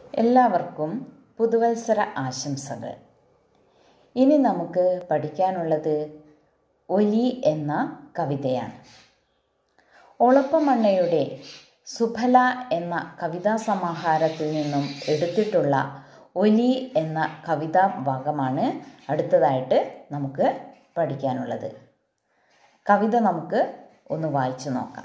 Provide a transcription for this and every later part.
എല്ലാവർക്കും പുതുവത്സര ആശംസകൾ ഇനി നമുക്ക് പഠിക്കാനുള്ളത് ഒലി എന്ന കവിതയാണ് ഒളപ്പമണ്ണയുടെ സുഫല എന്ന കവിതാ സമാഹാരത്തിൽ നിന്നും എടുത്തിട്ടുള്ള ഒലി എന്ന കവിതാ ഭാഗമാണ് അടുത്തതായിട്ട് നമുക്ക് പഠിക്കാനുള്ളത് കവിത നമുക്ക് ഒന്ന് വായിച്ചു നോക്കാം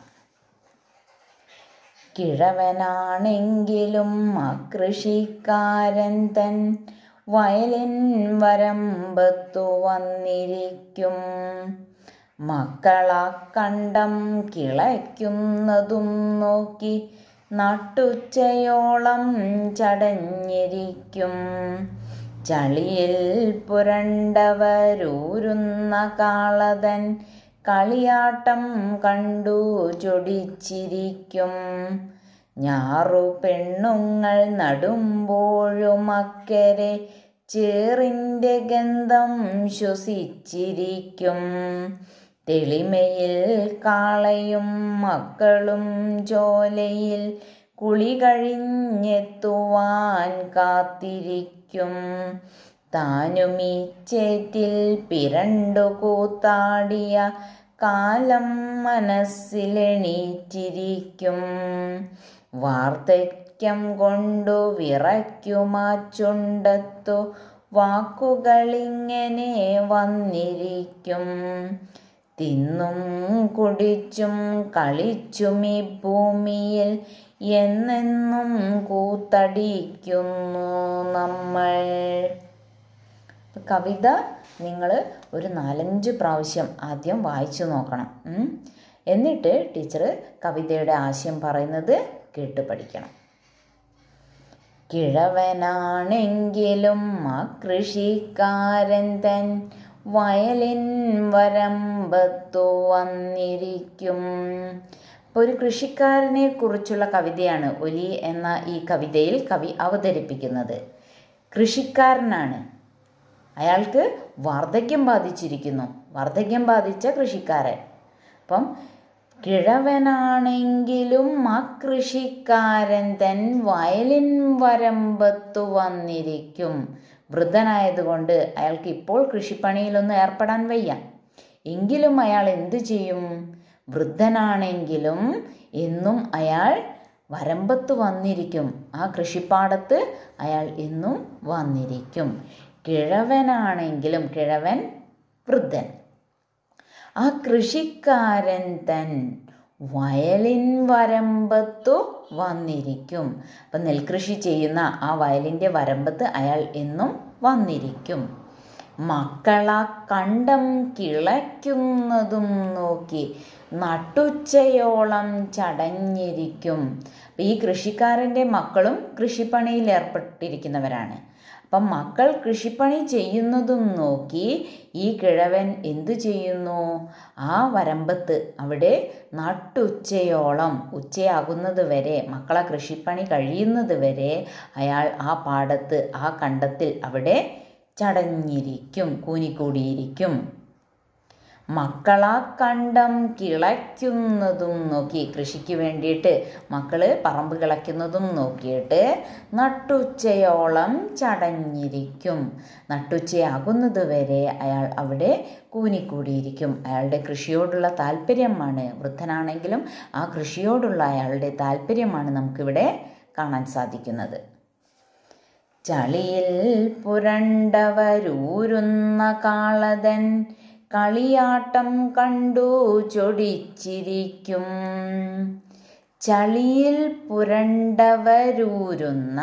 കിഴവനാണെങ്കിലും അകൃഷിക്കാരൻ തൻ വയലിൻ വരമ്പത്തു വന്നിരിക്കും മക്കളാ കണ്ടം കിളയ്ക്കുന്നതും നോക്കി നട്ടുച്ചയോളം ചടഞ്ഞിരിക്കും ചളിയിൽ പുരണ്ടവരൂരുന്ന കാളതൻ കളിയാട്ടം കണ്ടു ചൊടിച്ചിരിക്കും ഞാറു പെണ്ണുങ്ങൾ നടുമ്പോഴും അക്കരെ ചേറിൻ്റെ ഗന്ധം ശ്വസിച്ചിരിക്കും തെളിമയിൽ കാളയും മക്കളും ചോലയിൽ കുളി കഴിഞ്ഞെത്തുവാൻ കാത്തിരിക്കും താനുമീ ചേറ്റിൽ പിരണ്ടു കൂത്താടിയ കാലം മനസ്സിലെണീറ്റിരിക്കും വാർദ്ധക്യം കൊണ്ടു വിറയ്ക്കുമാ ചുണ്ടത്തു വാക്കുകളിങ്ങനെ വന്നിരിക്കും തിന്നും കുടിച്ചും കളിച്ചും ഈ ഭൂമിയിൽ എന്നെന്നും കൂത്തടിക്കുന്നു നമ്മൾ കവിത നിങ്ങൾ ഒരു നാലഞ്ച് പ്രാവശ്യം ആദ്യം വായിച്ചു നോക്കണം എന്നിട്ട് ടീച്ചർ കവിതയുടെ ആശയം പറയുന്നത് കേട്ട് പഠിക്കണം കിഴവനാണെങ്കിലും ആ കൃഷിക്കാരൻ തൻ വയലിൻ വരമ്പത്തു വന്നിരിക്കും അപ്പോൾ ഒരു കൃഷിക്കാരനെ കുറിച്ചുള്ള കവിതയാണ് ഒലി എന്ന ഈ കവിതയിൽ കവി അവതരിപ്പിക്കുന്നത് കൃഷിക്കാരനാണ് അയാൾക്ക് വാർദ്ധക്യം ബാധിച്ചിരിക്കുന്നു വാർദ്ധക്യം ബാധിച്ച കൃഷിക്കാരൻ അപ്പം കിഴവനാണെങ്കിലും ആ കൃഷിക്കാരൻ തൻ വയലിൻ വരമ്പത്തു വന്നിരിക്കും വൃദ്ധനായതുകൊണ്ട് അയാൾക്ക് ഇപ്പോൾ കൃഷിപ്പണിയിലൊന്നും ഏർപ്പെടാൻ വയ്യ എങ്കിലും അയാൾ എന്തു ചെയ്യും വൃദ്ധനാണെങ്കിലും എന്നും അയാൾ വരമ്പത്ത് വന്നിരിക്കും ആ കൃഷിപ്പാടത്ത് അയാൾ എന്നും വന്നിരിക്കും കിഴവനാണെങ്കിലും കിഴവൻ വൃദ്ധൻ ആ കൃഷിക്കാരൻ തൻ വയലിൻ വരമ്പത്തു വന്നിരിക്കും അപ്പം നെൽകൃഷി ചെയ്യുന്ന ആ വയലിൻ്റെ വരമ്പത്ത് അയാൾ എന്നും വന്നിരിക്കും മക്കളാ കണ്ടം കിളയ്ക്കുന്നതും നോക്കി നട്ടുച്ചയോളം ചടഞ്ഞിരിക്കും ഈ കൃഷിക്കാരൻ്റെ മക്കളും കൃഷിപ്പണിയിൽ ഏർപ്പെട്ടിരിക്കുന്നവരാണ് അപ്പം മക്കൾ കൃഷിപ്പണി ചെയ്യുന്നതും നോക്കി ഈ കിഴവൻ എന്തു ചെയ്യുന്നു ആ വരമ്പത്ത് അവിടെ നട്ടുച്ചയോളം ഉച്ചയാകുന്നത് വരെ മക്കളെ കൃഷിപ്പണി കഴിയുന്നത് വരെ അയാൾ ആ പാടത്ത് ആ കണ്ടത്തിൽ അവിടെ ചടഞ്ഞിരിക്കും കൂനിക്കൂടിയിരിക്കും മക്കളാ കണ്ടം കിളയ്ക്കുന്നതും നോക്കി കൃഷിക്ക് വേണ്ടിയിട്ട് മക്കള് പറമ്പ് കിളയ്ക്കുന്നതും നോക്കിയിട്ട് നട്ടുച്ചയോളം ചടഞ്ഞിരിക്കും നട്ടുച്ചയാകുന്നത് വരെ അയാൾ അവിടെ കൂനിക്കൂടിയിരിക്കും അയാളുടെ കൃഷിയോടുള്ള താല്പര്യമാണ് വൃദ്ധനാണെങ്കിലും ആ കൃഷിയോടുള്ള അയാളുടെ താല്പര്യമാണ് നമുക്കിവിടെ കാണാൻ സാധിക്കുന്നത് ചളിയിൽ പുരണ്ടവരൂരുന്ന കാളതൻ കളിയാട്ടം കണ്ടു ചൊടിച്ചിരിക്കും ചളിയിൽ പുരണ്ടവരൂരുന്ന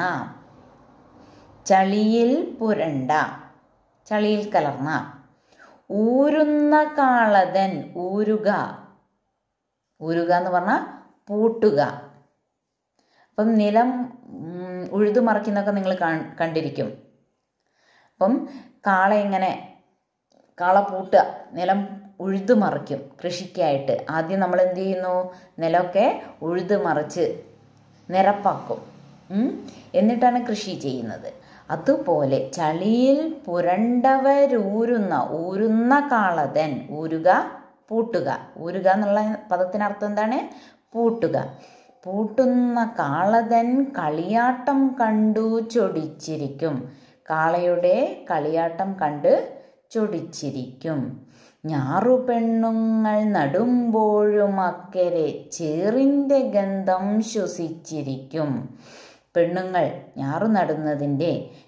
ചളിയിൽ പുരണ്ട ചളിയിൽ കലർന്ന ഊരുന്ന കാളതൻ ഊരുക ഊരുക എന്ന് പറഞ്ഞാൽ പൂട്ടുക അപ്പം നിലം ഉഴുതുമറിക്കുന്നൊക്കെ നിങ്ങൾ കണ്ടിരിക്കും അപ്പം കാള ഇങ്ങനെ കാള പൂട്ടുക നിലം ഉഴുതു മറിക്കും കൃഷിക്കായിട്ട് ആദ്യം നമ്മൾ എന്ത് ചെയ്യുന്നു നിലമൊക്കെ ഉഴുതു മറിച്ച് നിരപ്പാക്കും എന്നിട്ടാണ് കൃഷി ചെയ്യുന്നത് അതുപോലെ ചളിയിൽ പുരണ്ടവരൂരുന്ന ഊരുന്ന കാളതൻ ഊരുക പൂട്ടുക ഊരുക എന്നുള്ള പദത്തിനർത്ഥം എന്താണ് പൂട്ടുക പൂട്ടുന്ന കാളതൻ കളിയാട്ടം കണ്ടു ചൊടിച്ചിരിക്കും കാളയുടെ കളിയാട്ടം കണ്ട് ചൊടിച്ചിരിക്കും ഞാറുപെണ്ണുങ്ങൾ നടുമ്പോഴും അക്കരെ ചേറിൻ്റെ ഗന്ധം ശ്വസിച്ചിരിക്കും പെണ്ണുങ്ങൾ ഞാറു നടുന്നതിൻ്റെ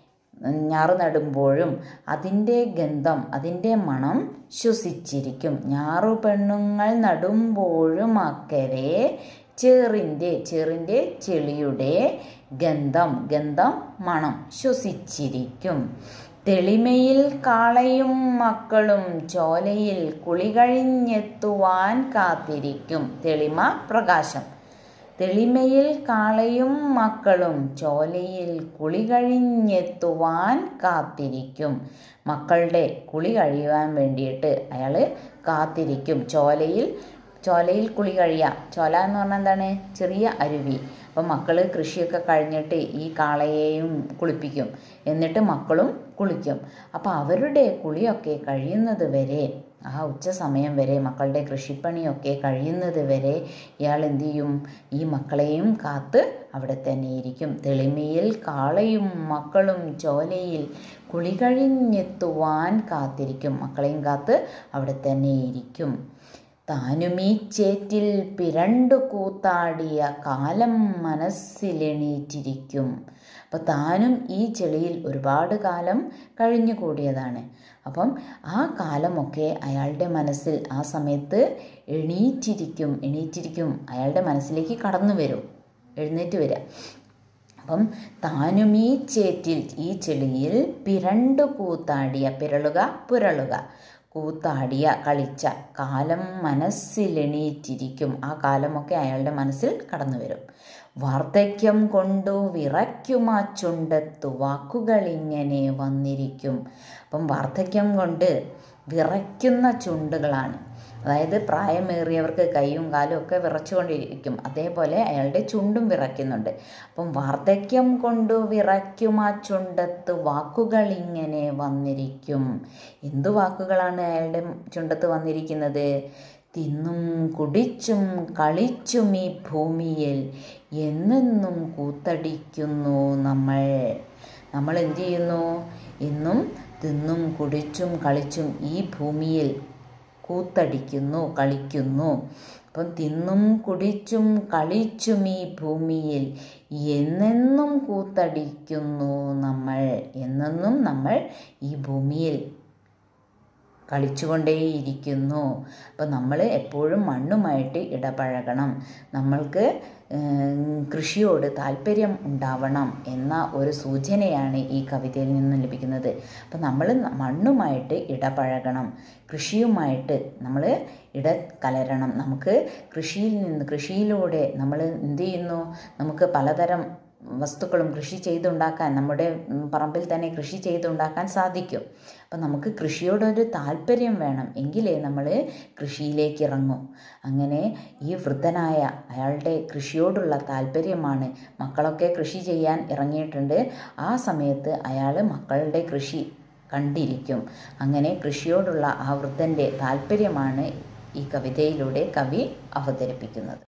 ഞാറു നടുമ്പോഴും അതിൻ്റെ ഗന്ധം അതിൻ്റെ മണം ശ്വസിച്ചിരിക്കും ഞാറു പെണ്ണുങ്ങൾ നടുമ്പോഴും അക്കരെ ചേറിൻ്റെ ചേറിൻ്റെ ചെളിയുടെ ഗന്ധം ഗന്ധം മണം ശ്വസിച്ചിരിക്കും തെളിമയിൽ കാളയും മക്കളും ചോലയിൽ കുളി കഴിഞ്ഞെത്തുവാൻ കാത്തിരിക്കും തെളിമ പ്രകാശം തെളിമയിൽ കാളയും മക്കളും ചോലയിൽ കുളി കഴിഞ്ഞെത്തുവാൻ കാത്തിരിക്കും മക്കളുടെ കുളി കഴിയുവാൻ വേണ്ടിയിട്ട് അയാൾ കാത്തിരിക്കും ചോലയിൽ ചോലയിൽ കുളി കഴിയുക ചോല എന്ന് പറഞ്ഞാൽ എന്താണ് ചെറിയ അരുവി അപ്പം മക്കൾ കൃഷിയൊക്കെ കഴിഞ്ഞിട്ട് ഈ കാളയെയും കുളിപ്പിക്കും എന്നിട്ട് മക്കളും കുളിക്കും അപ്പോൾ അവരുടെ കുളിയൊക്കെ കഴിയുന്നത് വരെ ആ ഉച്ച സമയം വരെ മക്കളുടെ കൃഷിപ്പണിയൊക്കെ കഴിയുന്നത് വരെ ഇയാൾ എന്തു ചെയ്യും ഈ മക്കളെയും കാത്ത് അവിടെ തന്നെ ഇരിക്കും തെളിമയിൽ കാളയും മക്കളും ചോലയിൽ കുളി കഴിഞ്ഞെത്തുവാൻ കാത്തിരിക്കും മക്കളെയും കാത്ത് അവിടെ തന്നെ ഇരിക്കും താനുമീ ചേറ്റിൽ പിരണ്ടു കൂത്താടിയ കാലം മനസ്സിലെണീറ്റിരിക്കും അപ്പോൾ താനും ഈ ചെളിയിൽ ഒരുപാട് കാലം കഴിഞ്ഞു കൂടിയതാണ് അപ്പം ആ കാലമൊക്കെ അയാളുടെ മനസ്സിൽ ആ സമയത്ത് എണീറ്റിരിക്കും എണീറ്റിരിക്കും അയാളുടെ മനസ്സിലേക്ക് കടന്നു വരും എഴുന്നേറ്റ് വരിക അപ്പം താനും ഈ ചേറ്റിൽ ഈ ചെളിയിൽ പിരണ്ടു കൂത്താടിയ പിരളുക പുരളുക കൂത്താടിയ കളിച്ച കാലം മനസ്സിലെണീറ്റിരിക്കും ആ കാലമൊക്കെ അയാളുടെ മനസ്സിൽ കടന്നു വരും വാർദ്ധക്യം കൊണ്ടു വിറയ്ക്കുമാ ചുണ്ടത്തു വാക്കുകൾ ഇങ്ങനെ വന്നിരിക്കും അപ്പം വാർദ്ധക്യം കൊണ്ട് വിറയ്ക്കുന്ന ചുണ്ടുകളാണ് അതായത് പ്രായമേറിയവർക്ക് കൈയും കാലും ഒക്കെ വിറച്ചുകൊണ്ടിരിക്കും അതേപോലെ അയാളുടെ ചുണ്ടും വിറയ്ക്കുന്നുണ്ട് അപ്പം വാർദ്ധക്യം കൊണ്ടു വിറയ്ക്കും ആ ചുണ്ടത്ത് വാക്കുകൾ ഇങ്ങനെ വന്നിരിക്കും എന്തു വാക്കുകളാണ് അയാളുടെ ചുണ്ടത്ത് വന്നിരിക്കുന്നത് തിന്നും കുടിച്ചും കളിച്ചും ഈ ഭൂമിയിൽ എന്നെന്നും കൂത്തടിക്കുന്നു നമ്മൾ നമ്മൾ എന്തു ചെയ്യുന്നു ഇന്നും തിന്നും കുടിച്ചും കളിച്ചും ഈ ഭൂമിയിൽ കൂത്തടിക്കുന്നു കളിക്കുന്നു അപ്പം തിന്നും കുടിച്ചും കളിച്ചും ഈ ഭൂമിയിൽ എന്നെന്നും കൂത്തടിക്കുന്നു നമ്മൾ എന്നെന്നും നമ്മൾ ഈ ഭൂമിയിൽ കളിച്ചുകൊണ്ടേയിരിക്കുന്നു അപ്പം നമ്മൾ എപ്പോഴും മണ്ണുമായിട്ട് ഇടപഴകണം നമ്മൾക്ക് കൃഷിയോട് താല്പര്യം ഉണ്ടാവണം എന്ന ഒരു സൂചനയാണ് ഈ കവിതയിൽ നിന്ന് ലഭിക്കുന്നത് അപ്പം നമ്മൾ മണ്ണുമായിട്ട് ഇടപഴകണം കൃഷിയുമായിട്ട് നമ്മൾ ഇടകലരണം നമുക്ക് കൃഷിയിൽ നിന്ന് കൃഷിയിലൂടെ നമ്മൾ എന്ത് ചെയ്യുന്നു നമുക്ക് പലതരം വസ്തുക്കളും കൃഷി ചെയ്തുണ്ടാക്കാൻ നമ്മുടെ പറമ്പിൽ തന്നെ കൃഷി ചെയ്തുണ്ടാക്കാൻ സാധിക്കും അപ്പം നമുക്ക് കൃഷിയോടൊരു താല്പര്യം വേണം എങ്കിലേ നമ്മൾ കൃഷിയിലേക്ക് ഇറങ്ങൂ അങ്ങനെ ഈ വൃദ്ധനായ അയാളുടെ കൃഷിയോടുള്ള താല്പര്യമാണ് മക്കളൊക്കെ കൃഷി ചെയ്യാൻ ഇറങ്ങിയിട്ടുണ്ട് ആ സമയത്ത് അയാൾ മക്കളുടെ കൃഷി കണ്ടിരിക്കും അങ്ങനെ കൃഷിയോടുള്ള ആ വൃദ്ധൻ്റെ താല്പര്യമാണ് ഈ കവിതയിലൂടെ കവി അവതരിപ്പിക്കുന്നത്